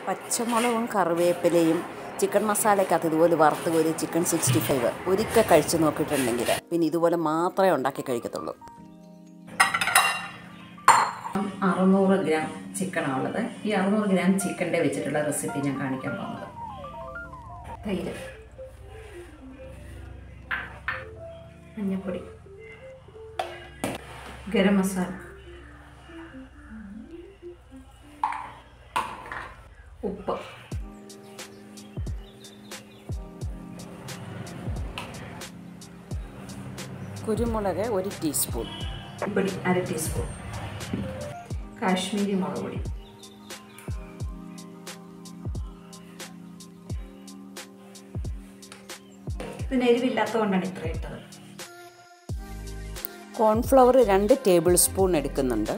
പച്ചമുളകും കറിവേപ്പിലയും ചിക്കൻ മസാലയ്ക്കകത്ത് ഇതുപോലെ വറുത്ത് കോരി ചിക്കൻ സിക്സ്റ്റി ഫൈവ് ഒരിക്കൽ കഴിച്ച് നോക്കിയിട്ടുണ്ടെങ്കിൽ പിന്നെ ഇതുപോലെ മാത്രമേ ഉണ്ടാക്കി കഴിക്കത്തുള്ളൂ അറുന്നൂറ് ഗ്രാം ചിക്കനാണ് ഉള്ളത് ഈ അറുന്നൂറ് ഗ്രാം ചിക്കൻ്റെ വെച്ചിട്ടുള്ള റെസിപ്പി ഞാൻ കാണിക്കാൻ പോകുന്നത് തൈര് മഞ്ഞൾപ്പൊടി ഗരം മസാല ഉപ്പ് കുരുമുളക് ഒരു ടീസ്പൂൺ പൊടി അര ടീസ്പൂൺ കാശ്മീരി മുളക് പൊടി ഇതിന് എരിവില്ലാത്തതുകൊണ്ടാണ് ഇത്ര ഇട്ടത് കോൺഫ്ലവർ രണ്ട് ടേബിൾ സ്പൂൺ എടുക്കുന്നുണ്ട്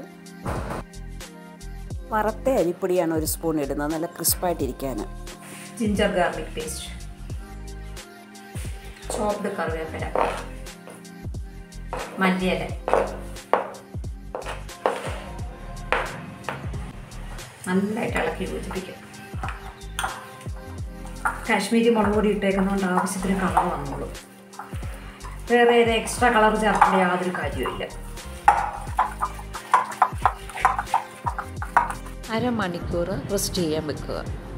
വറുത്ത അരിപ്പൊടിയാണ് ഒരു സ്പൂൺ ഇടുന്നത് നല്ല ക്രിസ്പായിട്ടിരിക്കാൻ ജിഞ്ചർ ഗാർലിക് പേസ്റ്റ് ചോപ്ഡ് കറിവേപ്പില മല്ലിയില നല്ലതായിട്ട് ഇളക്കി യോജിപ്പിക്കും കാശ്മീരി മുളക് പൊടി ഇട്ടേക്കുന്നതുകൊണ്ട് ആവശ്യത്തിന് കളർ വന്നോളൂ വേറെ ഏത് എക്സ്ട്രാ കളർ ചേർക്കേണ്ട യാതൊരു കാര്യവുമില്ല അരമണിക്കൂർ റെസ്റ്റ് ചെയ്യാൻ വെക്കുക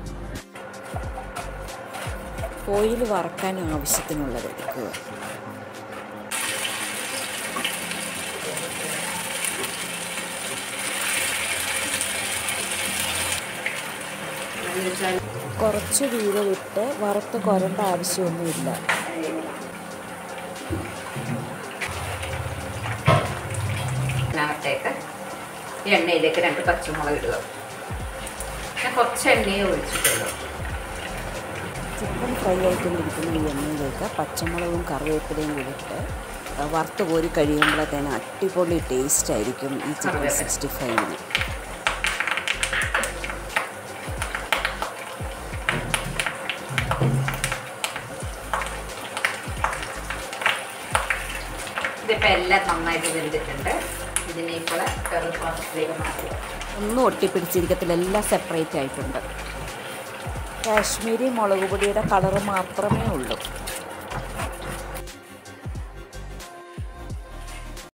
ഓയിൽ വറക്കാൻ ആവശ്യത്തിനുള്ളത് എടുക്കുക കുറച്ച് വീതമിട്ട് വറുത്ത് കൊരണ്ട ആവശ്യമൊന്നുമില്ല അതിനകത്തേക്ക് ഈ എണ്ണയിലേക്ക് രണ്ട് പച്ചമുളക് ഇടുക ഞാൻ കുറച്ച് എണ്ണയെ ഒഴിച്ചിട്ടുള്ളൂ ചിക്കൻ ഫ്രൈ ആയിക്കൊണ്ടിരിക്കുന്ന ഈ എണ്ണയിലേക്ക് പച്ചമുളകും കറിവേപ്പിലയും കൂടിയിട്ട് വറുത്ത് കോരി കഴിയുമ്പോഴത്തേന് അടിപൊളി ടേസ്റ്റ് ആയിരിക്കും ഈ ചിക്കൻ കറിവേപ്പില. സിക്സ്റ്റി ഫൈവിന് ഇതിപ്പോൾ എല്ലാം നന്നായിട്ട് വെന്തിട്ടുണ്ട് ഇതിനെ ഇപ്പോൾ കറി പാത്രത്തിലേക്ക് മാറ്റുക ഒന്നും ഒട്ടിപ്പിടിച്ചിരിക്കത്തില്ല എല്ലാം സെപ്പറേറ്റ് ആയിട്ടുണ്ട് കാശ്മീരി മുളക് പൊടിയുടെ കളറ് മാത്രമേ ഉള്ളൂ